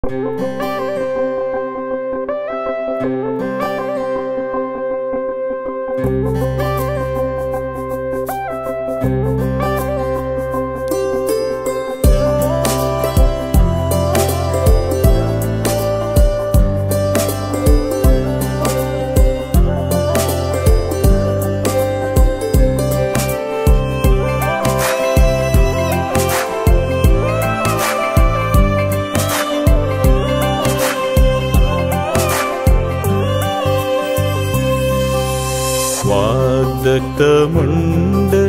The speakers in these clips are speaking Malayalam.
വാഗ്ദത്തമുണ്ട്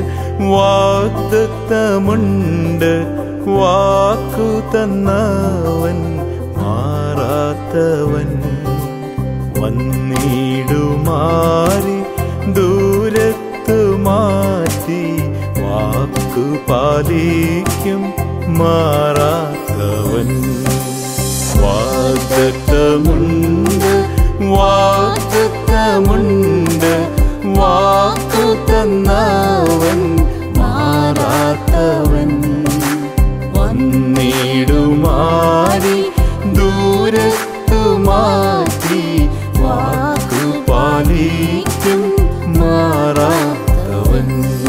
വാഗ്ദത്തമുണ്ട് വാക്കു തന്നവൻ മാറാത്തവൻ വന്നിടുമാറി ദൂരത്ത് മാറ്റി വാക്കു പാലിക്കും മാറാത്തവൻ വാഗ്ദത്തമുണ്ട് വാഗ്ദത്തമുണ്ട് വാക്കു തന്നവൻ മാറാത്തവൻ വന്നിടുമാറി ദൂരത്തു മാറ്റി വാക്കു പാലിക്കും മാറാത്തവൻ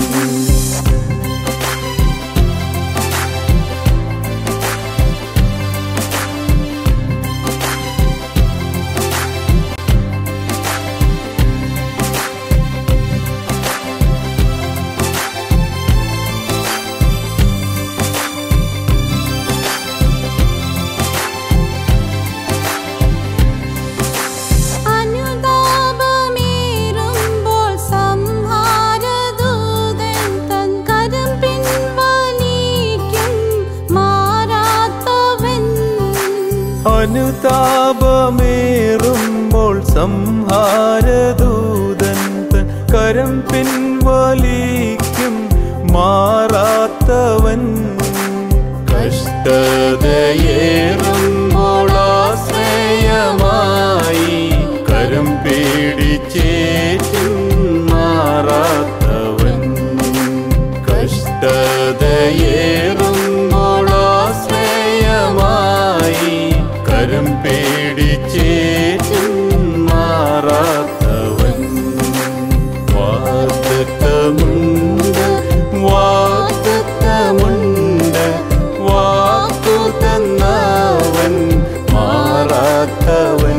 അനുതാപമേറുമ്പോൾ സംഹാരദൂതൻ തൻ കരം പിൻവലിക്കും മാറാത്തവൻ അനുതാപമേറുമ്പോൾ സംഹാരദൂതൻ തൻ കരം പിൻവലിക്കും മാറാത്തവൻ കഷ്ടതയേറുമ്പോൾ ആശ്രയമായി കരം പേടിച്ചേറ്റും മാറാത്തവൻ കഷ്ടതയേറുമ്പോൾ ആശ്രയമായി കരം പേടിച്ചേറ്റും മാറാത്തവൻ വാഗ്ദത്തമുണ്ട് വാഗ്ദത്തമുണ്ട് വാക്കു തന്നവൻ മാറാത്തവൻ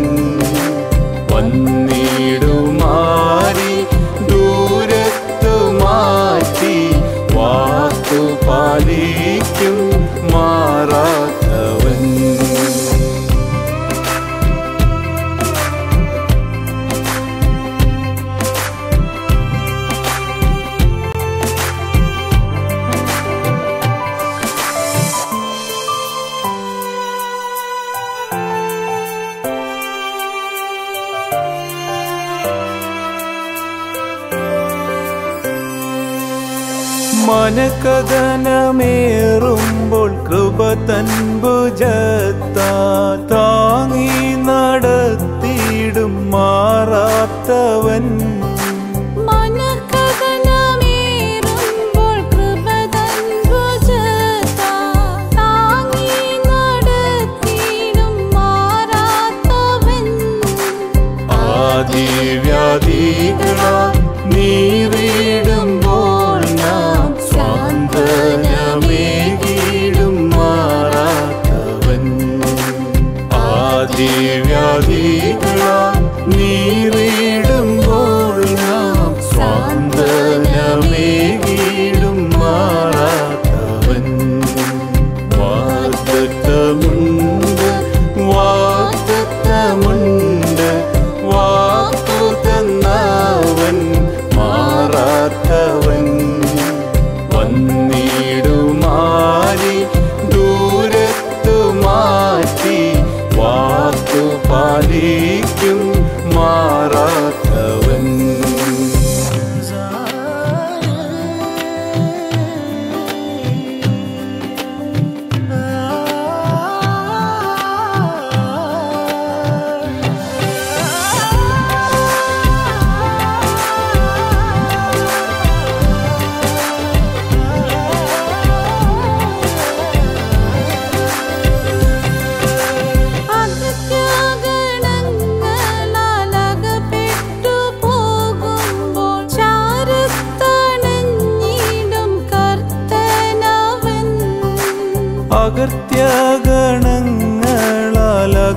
വന്നിടുമാറി ദൂരത്തു മാറ്റി വാക്കു പാലിക്കും മാറാത്തവൻ മനക്കഥനമേറുമ്പോൾ കൃപ തൻ ഭുജത്താ താങ്ങി നടത്തിയിടും മാറാത്തവൻ മനക്കഥനമേറുമ്പോൾ കൃപ തൻ ഭുജത്താൽ താങ്ങി നടത്തിയിടും മാറാത്തവൻ ആദിവ്യാധികളാ നീറിടുമ്പോൾ നാം സ്വാന്തനമേകിടും മാറാത്തവൻ ആദിവ്യാധികളാ നീറിടുമ്പോൾ നാം സ്വാന്തനമേകിടും മാറാത്തവൻ വാഗ്ദത്തമുണ്ട് വാഗ്ദത്തമുണ്ട് വാക്കു തന്നവൻ മാറാത്തവൻ വന്നിടുമാറി ദൂരത്തു മാറ്റി വാക്കു പാലിക്കും മാറാ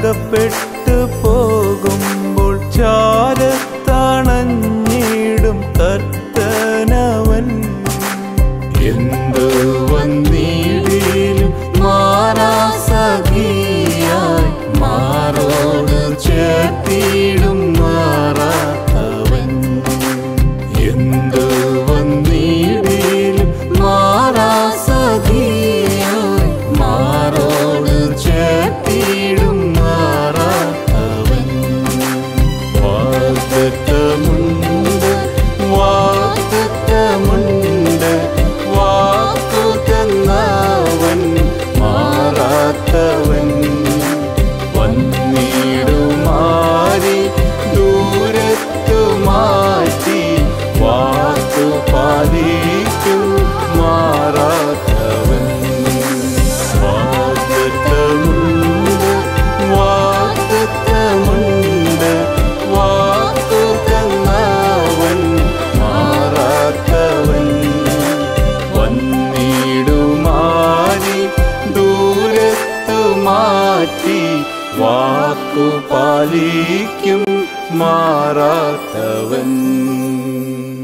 അകപ്പെട്ടു പോകുമ്പോൾ ചാരത്തണഞ്ഞിടും കർത്തനവൻ എന്തു വന്നിടിലും മാറാസഖിയായി മാറോട് ചേർത്തിടും മാറാത്തവൻ എന്തു വന്നിടിലും മാറാസഖിയായി മാറോട് ചേർത്തിടും മാറാത്തവൻ വാഗ്ദത്തമുണ്ട് വാഗ്ദത്തമുണ്ട് വാക്കു തന്നവൻ മാറാത്തവൻ വന്നിടുമാരി ദൂരത്തു മാറ്റി വാക്കു പാലിക്കും മാറാത്തവൻ വാഗ്ദത്തമുണ്ട് വാഗ്ദത്തമുണ്ട് വാക്കു തന്നവൻ മാറാത്തവൻ വന്നിടുമാരി ദൂരത്തു മാറ്റി വാക്കു പാലിക്കും മാറാത്തവൻ